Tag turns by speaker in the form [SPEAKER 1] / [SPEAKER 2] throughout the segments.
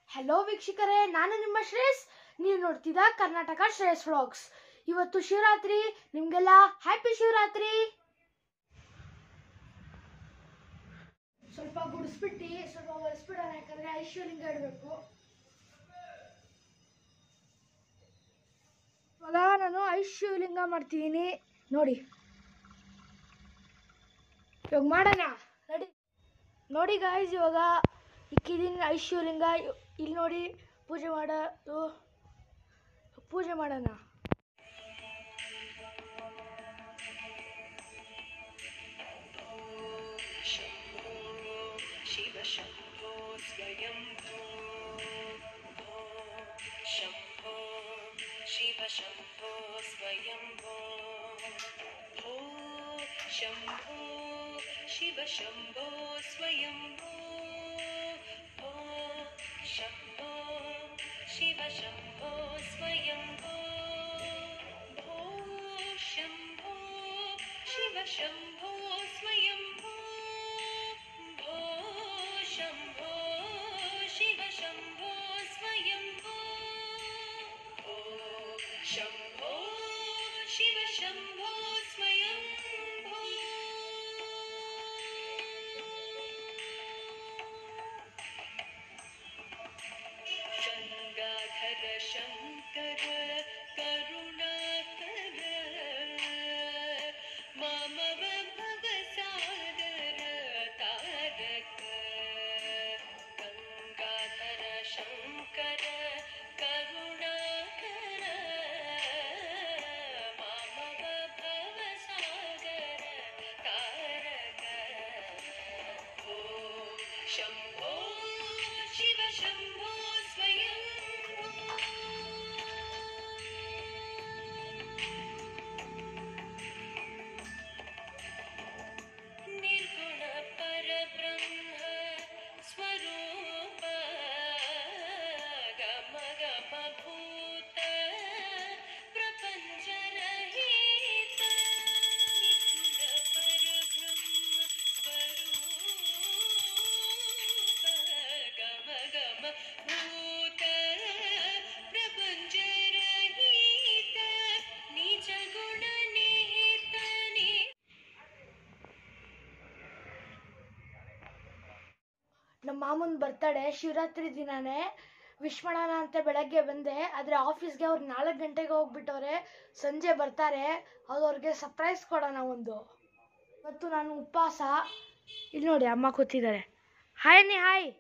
[SPEAKER 1] Hello ವೀಕ್ಷಕರೇ ನಾನು ನಿಮ್ಮ ಶ್ರೇಯಸ್ ನೀವು ನೋಡ್ತಿದ್ದ ಕರ್ನಾಟಕ ಶ್ರೇಯಸ್ ವ್ಲಾಗ್ಸ್ ಇವತ್ತು ಶಿವರಾತ್ರಿ ನಿಮ್ಗೆಲ್ಲ ಹ್ಯಾಪಿ ಶಿವರಾತ್ರಿ ಸ್ವಲ್ಪ ಗುಡಿಸ್ಬಿಟ್ಟು ಸ್ವಲ್ಪ ಒರೆಸ್ಬಿಡೋಣ ಯಾಕಂದ್ರೆ ಐಶ್ವರ್ಯಲಿಂಗ ಇಡಬೇಕು ಇವಾಗ ನಾನು ಐಶ್ವರ್ಯಲಿಂಗ ಮಾಡ್ತಿದ್ದೀನಿ ನೋಡಿ ಇವಾಗ ಮಾಡೋಣ ರೆಡಿ ನೋಡಿ ಗಾಯ್ಸ್ ಇವಾಗ ಇಕ್ಕಿದ್ದೀನಿ ಐಶ್ವರ್ಯಲಿಂಗ ಇಲ್ಲಿ ನೋಡಿ ಪೂಜೆ ಮಾಡೋದು ಪೂಜೆ ಮಾಡೋಣ
[SPEAKER 2] शिव शम्भो स्वयम्भो भो शम्भो शिव शम्भो स्वयम्भो भो शम्भो शिव शम्भो स्वयम्भो भो शम्भो शिव शम्भो स्वयम्भो भो शम्भो शिव शम्भो स्वयम्भो भो शम्भो शिव शम्भो स्वयम्भो भो शम्भो शिव शम्भो स्वयम्भो गङ्गाधर शङ्कर करुणाकर मामव भवसागर तारक गङ्गाधर शङ्कर करुणाकर मामव भवसागर तारक ओ शम्भो शिव शम्भो स्वयं निर्गुण परब्रह्म स्वरूप गम गम भूत प्रपञ्चरहित निर्गुण परब्रह्म स्वरूप गम गम भूत प्रपञ्चरहित निज गुण निहित नि
[SPEAKER 1] ನಮ್ಮ ಮಾಮನ ಬರ್ತಡೆ ಶಿವರಾತ್ರಿ ದಿನಾನೇ ವಿಶ್ ಮಾಡೋಣ ಅಂತ ಬೆಳಗ್ಗೆ ಬಂದೆ ಆದರೆ ಆಫೀಸ್ಗೆ ಅವ್ರು ನಾಲ್ಕು ಗಂಟೆಗೆ ಹೋಗ್ಬಿಟ್ಟವ್ರೆ ಸಂಜೆ ಬರ್ತಾರೆ ಅದು ಅವ್ರಿಗೆ ಸರ್ಪ್ರೈಸ್ ಕೊಡೋಣ ಒಂದು ಇವತ್ತು ನಾನು ಉಪವಾಸ ಇಲ್ಲಿ ನೋಡಿ ಅಮ್ಮ ಕೂತಿದ್ದಾರೆ ಹಾಯ್ ನೀ ಹಾಯ್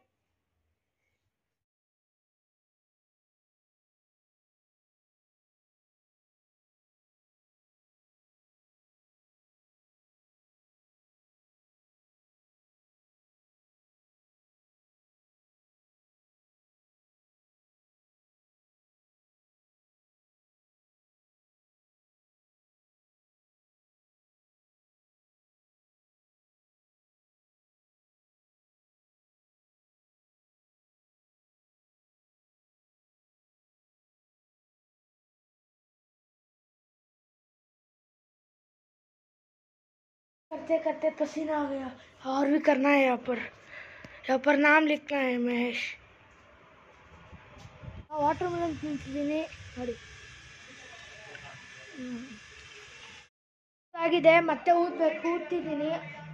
[SPEAKER 1] करते करते पसीना आ गया और भी करना है यहाँ पर यहाँ पर नाम लिखना है महेश ವಾಟರ್ ಮೆಲನ್ ತಿಂತಿದ್ದೀನಿ ನೋಡಿ ಹ್ಮ್. ಆಗಿದೆ ಮತ್ತೆ ಊದ್ಬೇಕು ಊದ್ತಿದ್ದೀನಿ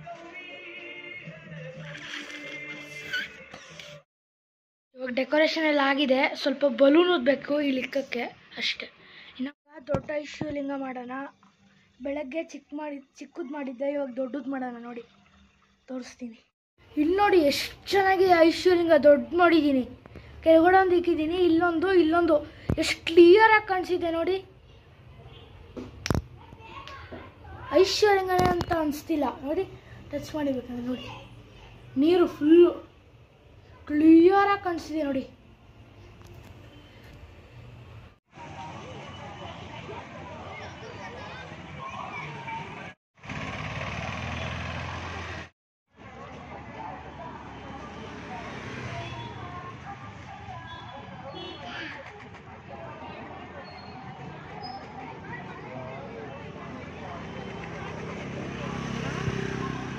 [SPEAKER 1] ಇವಾಗ ಡೆಕೋರೇಷನ್ ಎಲ್ಲ ಆಗಿದೆ ಸ್ವಲ್ಪ ಬಲೂನ್ ಊದ್ಬೇಕು ಈ ಲಿಕ್ಕಕ್ಕೆ ಅಷ್ಟೇ ಇನ್ನು ದೊಡ್ಡ ಇಶ್ಯೂ ಲಿಂಗ ಮಾಡೋಣ ಬೆಳಗ್ಗೆ ಚಿಕ್ಕ ಮಾಡಿ ಚಿಕ್ಕದು ಮಾಡಿದ್ದೆ ಇವಾಗ ದೊಡ್ಡದು ಮಾಡೋಣ ನೋಡಿ ತೋರಿಸ್ತೀನಿ ಇಲ್ಲಿ ನೋಡಿ ಎಷ್ಟು ಚೆನ್ನಾಗಿ ಐಶ್ವರ್ಯಲಿಂಗ ದೊಡ್ಡ ಮಾಡಿದ್ದೀನಿ ಕೆಳಗಡೆ ಒಂದು ಇಕ್ಕಿದ್ದೀನಿ ಇಲ್ಲೊಂದು ಇಲ್ಲೊಂದು ಎಷ್ಟು ಕ್ಲಿಯರಾಗಿ ಕಾಣಿಸಿದೆ ನೋಡಿ ಐಶ್ವರ್ಯಲಿಂಗನೇ ಅಂತ ಅನಿಸ್ತಿಲ್ಲ ನೋಡಿ ಟಚ್ ಮಾಡಿಬೇಕಂದ್ರೆ ನೋಡಿ ನೀರು ಫುಲ್ಲು ಕ್ಲಿಯರಾಗಿ ಕಾಣಿಸ್ತಿದೆ ನೋಡಿ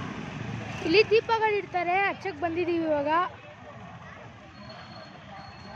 [SPEAKER 1] ಇಲ್ಲಿ ದೀಪಗಳಿಡ್ತಾರೆ ಹಚ್ಚಕ್ಕೆ ಬಂದಿದ್ದೀವಿ ಇವಾಗ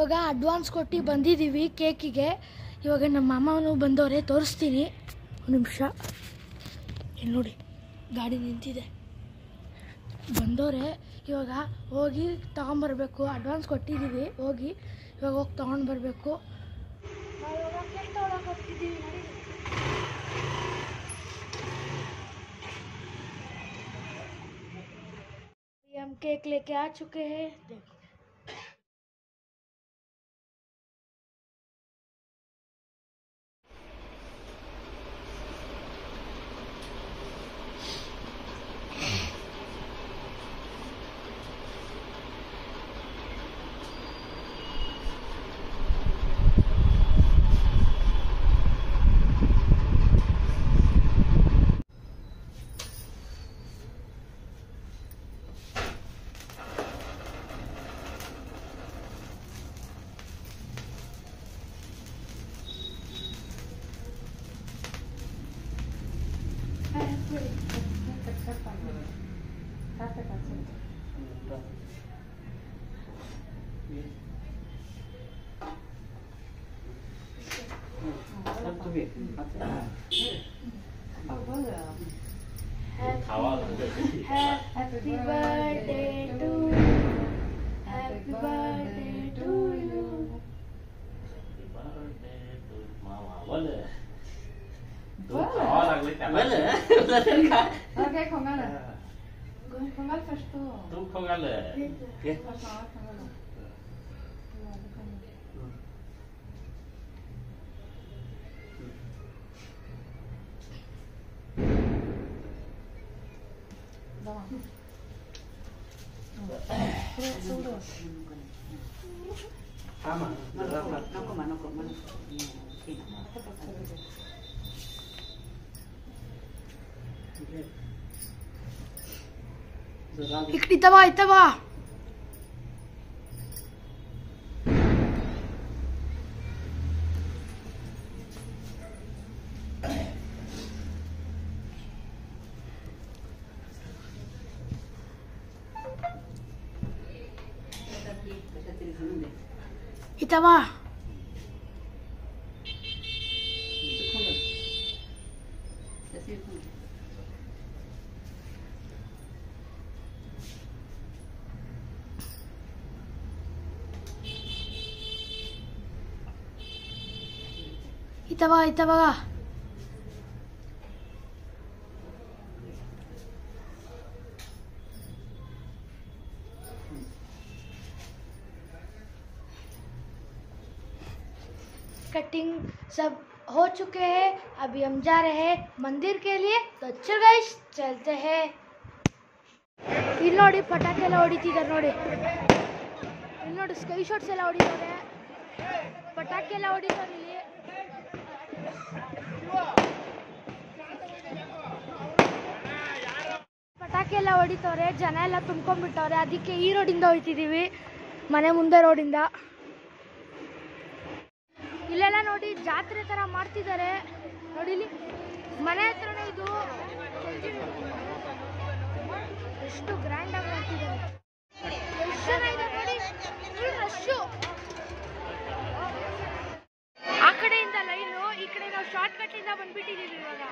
[SPEAKER 1] ಇವಾಗ ಅಡ್ವಾನ್ಸ್ ಕೊಟ್ಟು ಬಂದಿದ್ದೀವಿ ಕೇಕಿಗೆ ಇವಾಗ ನಮ್ಮ ಮಾಮನು ಬಂದವರೆ ತೋರಿಸ್ತೀನಿ ಒಂದು ನಿಮಿಷ ಇಲ್ಲಿ ನೋಡಿ ಗಾಡಿ ನಿಂತಿದೆ ಬಂದವರೆ ಇವಾಗ ಹೋಗಿ ತಗೊಂಬರ್ಬೇಕು ಅಡ್ವಾನ್ಸ್ ಕೊಟ್ಟಿದ್ದೀವಿ ಹೋಗಿ ಇವಾಗ ಹೋಗಿ ತೊಗೊಂಡು ಬರಬೇಕು हम केक लेके आ चुके हैं देखो Happy birthday to you. Happy birthday to you.
[SPEAKER 3] Okay, kongal. Kongal først, da. Først, ja, kongal.
[SPEAKER 1] इकडे इथं बा इथं बा इथं बा इथं बघा इथं बघा कटिंग सब हो चुके हैं अभी हम जा रहे हैं मंदिर के लिए तो चल गाइस चलते हैं ಇಲ್ಲಿ ನೋಡಿ ಪಟಾಕಿ ಎಲ್ಲ ಹೊಡಿತಿದ್ದಾರೆ ನೋಡಿ ಇಲ್ಲಿ ನೋಡಿ ಸ್ಕೈ ಶಾಟ್ಸ್ ಎಲ್ಲ ಹೊಡಿತಾರೆ ಪಟಾಕಿ ಎಲ್ಲ ಹೊಡಿತಾರೆ ಇಲ್ಲಿ ಪಟಾಕಿ ಎಲ್ಲ ಹೊಡಿತವ್ರೆ ಜನ ಎಲ್ಲ ತುಂಬ್ಕೊಂಡ್ಬಿಟ್ಟವ್ರೆ ಅದಕ್ಕೆ ಈ ರೋಡಿಂದ ಹೋಯ್ತಿದ್ದೀವಿ ಮನೆ ಮುಂದೆ ರೋಡಿಂದ ಇಲ್ಲೆಲ್ಲ ನೋಡಿ ಜಾತ್ರೆ ಥರ ಮಾಡ್ತಿದ್ದಾರೆ ನೋಡಿ ಇಲ್ಲಿ ಮನೆ ಹತ್ರನೇ ಇದು ಎಷ್ಟು ಗ್ರ್ಯಾಂಡ್ ಆಗಿ ಮಾಡ್ತಿದ್ದಾರೆ ಎಷ್ಟು ಜನ ಇದ್ದಾರೆ ನೋಡಿ ಫುಲ್ ರಶ್ಶು ಆ ಕಡೆಯಿಂದ ಲೈನು ಈ ಕಡೆ ನಾವು ಶಾರ್ಟ್ ಕಟ್ ಇಂದ ಬಂದ್ಬಿಟ್ಟಿದೀವಿ ಇವಾಗ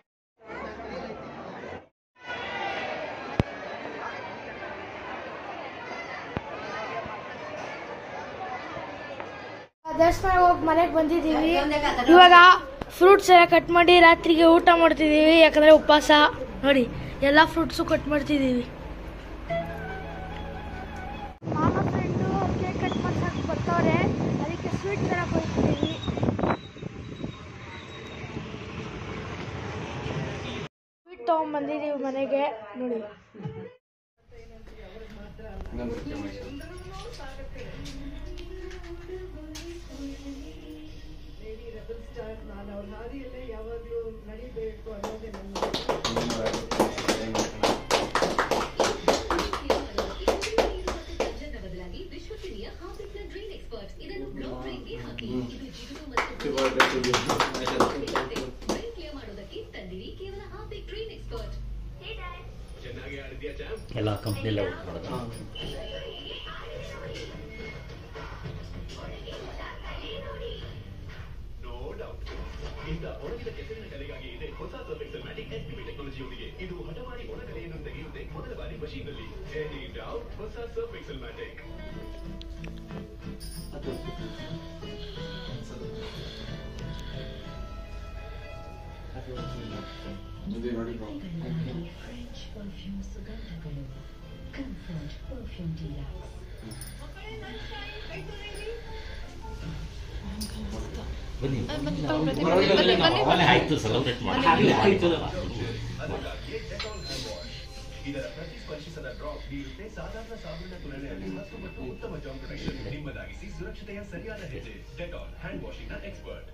[SPEAKER 1] ದೇವಸ್ಥಾನ ಹೋಗಿ ಮನೆಗೆ ಬಂದಿದ್ದೀವಿ ಇವಾಗ ಫ್ರೂಟ್ಸ್ ಎಲ್ಲ ಕಟ್ ಮಾಡಿ ರಾತ್ರಿಗೆ ಊಟ ಮಾಡ್ತಿದ್ದೀವಿ ಯಾಕಂದ್ರೆ ಉಪವಾಸ ನೋಡಿ ಎಲ್ಲ ಫ್ರೂಟ್ಸು ಕಟ್ ಮಾಡ್ತಿದ್ದೀವಿ ಮಾಮ ಫ್ರೆಂಡು ಕೇಕ್ ಕಟ್ ಮಾಡ್ಸಕ್ಕೆ ಬರ್ತಾವ್ರೆ ಅದಕ್ಕೆ ಸ್ವೀಟ್ ತರಕ್ಕೆ ಹೋಗ್ತಿದ್ದೀವಿ ಸ್ವೀಟ್ ತೊಗೊಂಬಂದಿದ್ದೀವಿ ಮನೆಗೆ ನೋಡಿ
[SPEAKER 4] ಬದಲಾಗಿ ವಿಶ್ವಸನೀಯ ಹಾರ್ಬಿಟ್ನ ಡ್ರೈನ್ ಎಕ್ಸ್ಪರ್ಟ್ ಇದನ್ನು ಬ್ಲಾಕ್ ಡ್ರೈನ್ಗೆ ಹಾಕಿ ಇದು ಜಿಗುಟು ಮತ್ತು ಡ್ರೈನ್ ಕ್ಲಿಯರ್ ಮಾಡೋದಕ್ಕೆ ತಂದಿರಿ ಕೇವಲ ಹಾರ್ಬಿಕ್ ಡ್ರೈನ್ ಎಕ್ಸ್ಪರ್ಟ್
[SPEAKER 5] ಎಲ್ಲ ಕಂಪ್ನಿಯಲ್ಲೇ ವರ್ಕ್ ಮಾಡೋದು ಇಂಥ ಒಣಗಿದ ಕೆಸರಿನ ಕಲೆಗಾಗಿ ಇದೆ ಹೊಸ ಸರ್ಫೆಕ್ಸಲ್ ಮ್ಯಾಟಿಕ್ ಎಸ್ಪಿಬಿ ಟೆಕ್ನಾಲಜಿಯೊಂದಿಗೆ ಇದು ಹಠಮಾರಿ ಒಣಗಲೆಯನ್ನು ತೆಗೆಯುತ್ತೆ ಮೊದಲ ಬಾರಿ ಮಷೀನ್ನಲ್ಲಿ ಎನಿ ಡೌಟ್ ಹೊಸ ಸರ್ಫೆಕ್ಸಲ್ ಮ್ಯಾಟಿಕ್
[SPEAKER 4] French perfume ಸುಗಂಧಗಳು Comfort Perfume Deluxe.
[SPEAKER 3] ಬನ್ನಿ ಅವನೇ ಆಯ್ತು ಸೆಲೆಬ್ರೇಟ್ ಮಾಡಿ ಆಯ್ತು
[SPEAKER 5] ಅದಕ್ಕಾಗಿಯೇ ಡೆಟಾಲ್ ಹ್ಯಾಂಡ್ ವಾಶ್ ಇದರ ಪ್ರತಿಸ್ಪರ್ಶಿಸದ ಡ್ರಾಪ್ ನೀಡುತ್ತೆ ಸಾಧಾರಣ ಸಾಬೂನಿನ ತುಲನೆಯಲ್ಲಿ ಹತ್ತು ಮತ್ತು ಉತ್ತಮ ಜಾಮ್ ಪ್ರೊಟೆಕ್ಷನ್ ನಿಮ್ಮದಾಗಿಸಿ ಸುರಕ್ಷತೆಯ ಸರಿಯಾದ ಹೆಜ್ಜೆ ಡೆಟಾಲ್ ಹ್ಯಾಂಡ್ ವಾಷಿಂಗ್ ನ ಎಕ್ಸ್ಪರ್ಟ್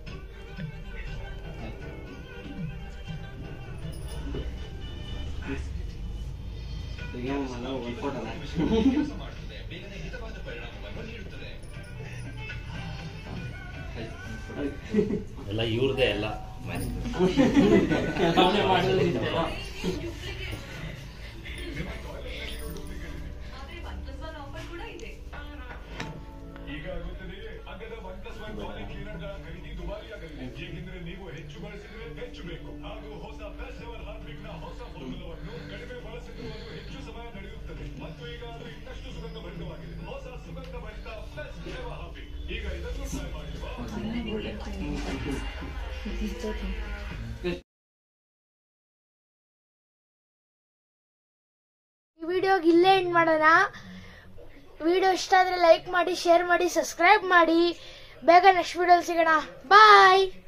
[SPEAKER 5] ಕೆಲಸ ಮಾಡುತ್ತದೆ ಬೇಗನೆ ಹಿತವಾದ ಪರಿಣಾಮವನ್ನು ನೀಡುತ್ತದೆ
[SPEAKER 3] ಎಲ್ಲ ಇವ್ರದೇ ಎಲ್ಲ ಮನೆ
[SPEAKER 6] ಅವನೇ ಮಾಡಿದ್ರೆ
[SPEAKER 5] ಈಗ ಆಗುತ್ತದೆ ಅಗ್ಗದ one plus one body cleaner ಗಳ ಖರೀದಿ ದುಬಾರಿಯಾಗಲಿದೆ ಏಕೆಂದರೆ ನೀವು ಹೆಚ್ಚು ಬಳಸಿದ್ರೆ ಹೆಚ್ಚು ಬೇಕು ಹಾಗೂ ಹೊಸ ಬೆಸ್ಟ್ ಎವರ್ ಹಾರ್ಪಿಕ್ ನ ಹೊಸ ಫಾರ್ಮುಲವನ್ನು ಕಡಿಮೆ ಬಳಸಿದ್ರು ಅದು ಹೆಚ್ಚು ಸಮಯ ನಡೆಯುತ್ತದೆ ಮತ್ತು ಈಗ ಅದು ಇನ್ನಷ್ಟು ಸುಗಂಧ ಭರಿತವಾಗಿದೆ ಹೊಸ ಸುಗಂಧ ಭರಿತ ಬೆಸ್ಟ್ ಎವರ್ ಹಾರ್ಪಿಕ್ ಈಗ ಇದನ್ನು ಟ್ರೈ ಮಾಡಿಲ್ವಾ
[SPEAKER 1] ಈ ವಿಡಿಯೋಗೆ ಇಲ್ಲೇ ಎಂಡ್ ಮಾಡೋಣ ವಿಡಿಯೋ ಇಷ್ಟ ಆದರೆ ಲೈಕ್ ಮಾಡಿ ಶೇರ್ ಮಾಡಿ ಸಬ್ಸ್ಕ್ರೈಬ್ ಮಾಡಿ ಬೇಗ ನೆಕ್ಸ್ಟ್ ವಿಡಿಯೋಲಿ ಸಿಗೋಣ ಬಾಯ್